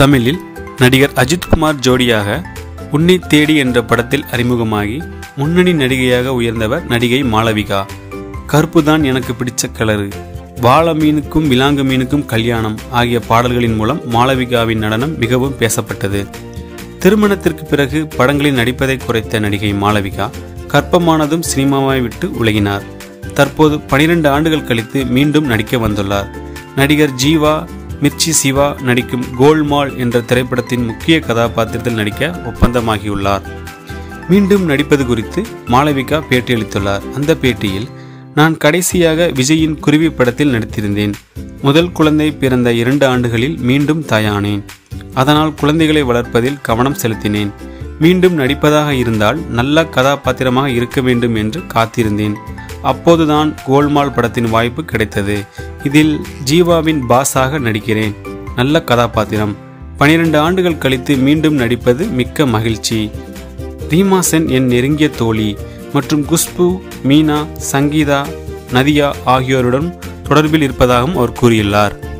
தமிழில் நடிகர் அஜித்குமார் ஜோடியாக உன்னை தேடி என்ற படத்தில் அறிமுகமாகி முன்னணி நடிகையாக உயர்ந்தவர் நடிகை மாளவிகா கருப்புதான் எனக்கு பிடிச்ச கலரு வாழ மீனுக்கும் விலாங்கு மீனுக்கும் கல்யாணம் ஆகிய பாடல்களின் மூலம் மாளவிகாவின் நடனம் மிகவும் பேசப்பட்டது திருமணத்திற்கு பிறகு படங்களில் நடிப்பதை குறைத்த நடிகை மாளவிகா கற்பமானதும் சினிமாவை விட்டு உலகினார் தற்போது பனிரெண்டு ஆண்டுகள் கழித்து மீண்டும் நடிக்க வந்துள்ளார் நடிகர் ஜீவா மிர்ச்சி சிவா நடிக்கும் கோல்மால் என்ற திரைப்படத்தின் முக்கிய கதாபாத்திரத்தில் நடிக்க ஒப்பந்தமாகியுள்ளார் மீண்டும் நடிப்பது குறித்து மாளவிகா பேட்டியளித்துள்ளார் அந்த பேட்டியில் நான் கடைசியாக விஜயின் குருவி படத்தில் நடித்திருந்தேன் முதல் குழந்தை பிறந்த இரண்டு ஆண்டுகளில் மீண்டும் தாயானேன் அதனால் குழந்தைகளை வளர்ப்பதில் கவனம் செலுத்தினேன் மீண்டும் நடிப்பதாக இருந்தால் நல்ல கதாபாத்திரமாக இருக்க வேண்டும் என்று காத்திருந்தேன் அப்போதுதான் கோல்மால் படத்தின் வாய்ப்பு கிடைத்தது இதில் ஜீவாவின் பாஸாக நடிக்கிறேன் நல்ல கதாபாத்திரம் பனிரெண்டு ஆண்டுகள் கழித்து மீண்டும் நடிப்பது மிக்க மகிழ்ச்சி ரீமா சென் என் நெருங்கிய தோழி மற்றும் குஷ்பு மீனா சங்கீதா நதியா ஆகியோருடன் தொடர்பில் இருப்பதாகவும் அவர் கூறியுள்ளார்